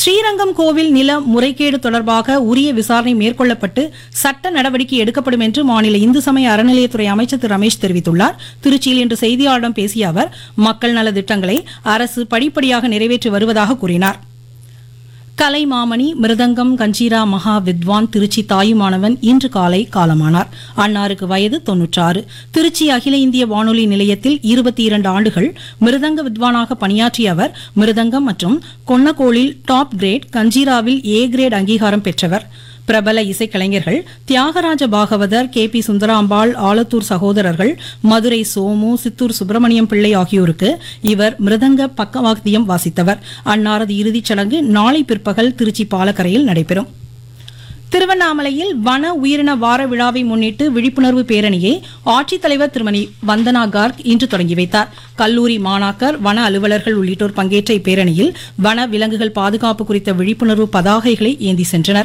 ஸ்ரீரங்கம் கோவில் நில முறைகேடு தொடர்பாக உரிய விசாரணை மேற்கொள்ளப்பட்டு சட்ட நடவடிக்கை எடுக்கப்படும் என்று மாநில இந்து சமய அறநிலையத்துறை அமைச்சர் திரு ரமேஷ் தெரிவித்துள்ளார் திருச்சியில் இன்று செய்தியாளர்களிடம் பேசிய அவர் மக்கள் நல திட்டங்களை அரசு படிப்படியாக நிறைவேற்றி வருவதாக கூறினார் கலைமாமணி மிருதங்கம் கஞ்சீரா மகா வித்வான் திருச்சி தாயுமானவன் இன்று காலை காலமானார் அன்னாருக்கு வயது தொன்னூற்றாறு திருச்சி அகில இந்திய வானொலி நிலையத்தில் இருபத்தி இரண்டு ஆண்டுகள் மிருதங்க வித்வானாக பணியாற்றிய அவர் மிருதங்கம் மற்றும் கொன்னக்கோளில் டாப் கிரேட் கஞ்சீராவில் ஏ கிரேட் அங்கீகாரம் பெற்றவர் பிரபல இசைக்கலைஞர்கள் தியாகராஜ பாகவதர் கே பி சுந்தராம்பாள் ஆலத்தூர் சகோதரர்கள் மதுரை சோமு சித்தூர் சுப்பிரமணியம் பிள்ளை ஆகியோருக்கு இவர் மிருதங்க பக்கவாத்தியம் வாசித்தவர் அன்னாரது இறுதிச் சடங்கு நாளை பிற்பகல் திருச்சி பாலக்கரையில் நடைபெறும் திருவண்ணாமலையில் வன உயிரின வார விழாவை முன்னிட்டு விழிப்புணர்வு பேரணியை ஆட்சித்தலைவர் திருமதி வந்தனா கார்க் இன்று தொடங்கி வைத்தார் கல்லூரி மாணாக்கர் வன அலுவலர்கள் உள்ளிட்டோர் பங்கேற்ற இப்பேரணியில் வன விலங்குகள் பாதுகாப்பு குறித்த விழிப்புணர்வு பதாகைகளை ஏந்தி சென்றனர்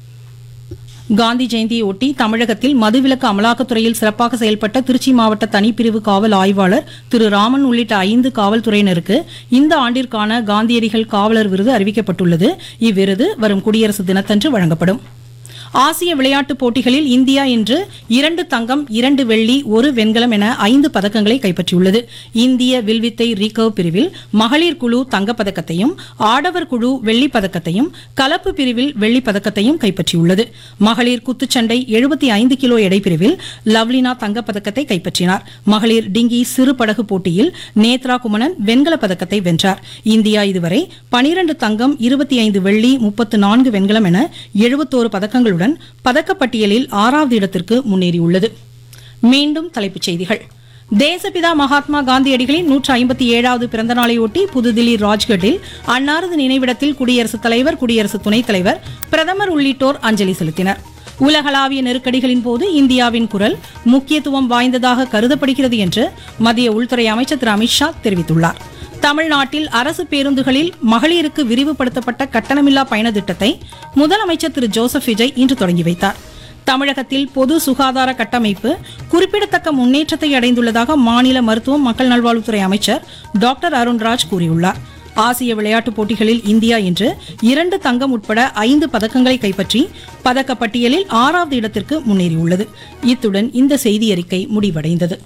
காந்தி ஜெயந்தியை ஒட்டி தமிழகத்தில் மதுவிலக்கு அமலாக்கத்துறையில் சிறப்பாக செயல்பட்ட திருச்சி மாவட்ட தனிப்பிரிவு காவல் ஆய்வாளர் திரு ராமன் உள்ளிட்ட ஐந்து காவல்துறையினருக்கு இந்த ஆண்டிற்கான காந்தியடிகள் காவலர் விருது அறிவிக்கப்பட்டுள்ளது இவ்விருது வரும் குடியரசு தினத்தன்று வழங்கப்படும் ஆசிய விளையாட்டுப் போட்டிகளில் இந்தியா இன்று இரண்டு தங்கம் இரண்டு வெள்ளி ஒரு வெண்கலம் என ஐந்து பதக்கங்களை கைப்பற்றியுள்ளது இந்திய வில்வித்தை ரீகர்வ் பிரிவில் மகளிர் குழு தங்கப்பதக்கத்தையும் ஆடவர் குழு வெள்ளிப் பதக்கத்தையும் கலப்பு பிரிவில் வெள்ளிப் பதக்கத்தையும் கைப்பற்றியுள்ளது மகளிர் குத்துச்சண்டை எழுபத்தி ஐந்து கிலோ எடை பிரிவில் லவ்லினா தங்கப்பதக்கத்தை கைப்பற்றினார் மகளிர் டிங்கி சிறு படகு போட்டியில் நேத்ரா குமணன் வெண்கலப் பதக்கத்தை வென்றார் இந்தியா இதுவரை பனிரண்டு தங்கம் இருபத்தி ஐந்து வெள்ளி முப்பத்து நான்கு வெண்கலம் என எழுபத்தோரு பதக்கங்களுடன் பதக்கப்பட்டியலில் ஆறாவது இடத்திற்கு முன்னேறியுள்ளது மீண்டும் தலைப்புச் செய்திகள் தேசபிதா மகாத்மா காந்தியடிகளின் நூற்று ஐம்பத்தி ஏழாவது பிறந்த நாளையொட்டி புதுதில்லி ராஜ்கட்டில் அன்னாரது நினைவிடத்தில் குடியரசுத் தலைவர் குடியரசு துணைத் தலைவர் பிரதமர் உள்ளிட்டோர் அஞ்சலி செலுத்தினர் உலகளாவிய நெருக்கடிகளின் போது இந்தியாவின் குரல் முக்கியத்துவம் வாய்ந்ததாக கருதப்படுகிறது என்று மத்திய உள்துறை அமைச்சர் திரு அமித்ஷா தெரிவித்துள்ளார் தமிழ்நாட்டில் அரசு பேருந்துகளில் மகளிருக்கு விரிவுபடுத்தப்பட்ட கட்டணமில்லா பயண திட்டத்தை முதலமைச்சர் திரு ஜோசப் விஜய் இன்று தொடங்கி வைத்தார் தமிழகத்தில் பொது சுகாதார கட்டமைப்பு குறிப்பிடத்தக்க முன்னேற்றத்தை அடைந்துள்ளதாக மாநில மருத்துவம் மக்கள் நல்வாழ்வுத்துறை அமைச்சர் டாக்டர் அருண்ராஜ் கூறியுள்ளார் ஆசிய விளையாட்டுப் போட்டிகளில் இந்தியா இன்று இரண்டு தங்கம் உட்பட ஐந்து பதக்கங்களை கைப்பற்றி பதக்கப்பட்டியலில் ஆறாவது இடத்திற்கு முன்னேறியுள்ளது இத்துடன் இந்த செய்தியறிக்கை முடிவடைந்தது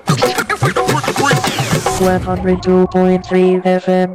102.3 FM.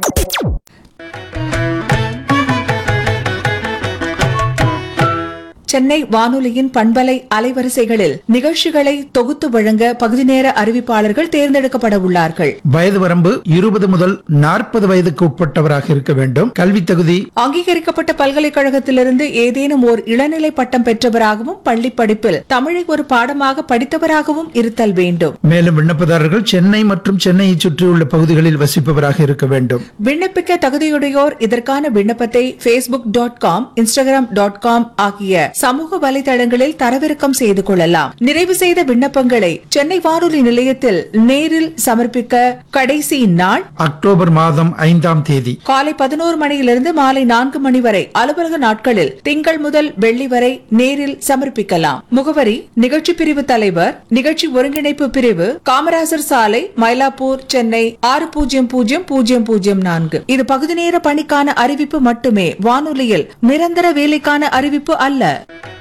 சென்னை வானொலியின் பண்பலை அலைவரிசைகளில் நிகழ்ச்சிகளை தொகுத்து வழங்க பகுதி நேர அறிவிப்பாளர்கள் தேர்ந்தெடுக்கப்பட உள்ளார்கள் வயது வரம்பு இருபது முதல் நாற்பது வயதுக்கு உட்பட்டவராக இருக்க வேண்டும் கல்வி தகுதி அங்கீகரிக்கப்பட்ட பல்கலைக்கழகத்திலிருந்து ஏதேனும் ஓர் இளநிலை பட்டம் பெற்றவராகவும் பள்ளி படிப்பில் தமிழை ஒரு பாடமாக படித்தவராகவும் இருத்தல் வேண்டும் மேலும் விண்ணப்பதாரர்கள் சென்னை மற்றும் சென்னையை சுற்றியுள்ள பகுதிகளில் வசிப்பவராக இருக்க வேண்டும் விண்ணப்பிக்க தகுதியுடையோர் இதற்கான விண்ணப்பத்தை facebook.com dot com Instagram dot com ஆகிய சமூக வலைதளங்களில் தரவிறக்கம் செய்து கொள்ளலாம் நிறைவு செய்த விண்ணப்பங்களை சென்னை வானொலி நிலையத்தில் நேரில் சமர்ப்பிக்க கடைசி நாள் அக்டோபர் மாதம் ஐந்தாம் தேதி காலை பதினோரு மணியிலிருந்து மாலை நான்கு மணி வரை அலுவலக நாட்களில் திங்கள் முதல் வெள்ளி வரை நேரில் சமர்ப்பிக்கலாம் முகவரி நிகழ்ச்சி பிரிவு தலைவர் நிகழ்ச்சி ஒருங்கிணைப்பு பிரிவு காமராசர் சாலை மயிலாப்பூர் சென்னை ஆறு பூஜ்ஜியம் பூஜ்ஜியம் பூஜ்ஜியம் பூஜ்ஜியம் நான்கு இது பகுதி நேர பணிக்கான அறிவிப்பு மட்டுமே வானொலியில் நிரந்தர வேலைக்கான அறிவிப்பு அல்ல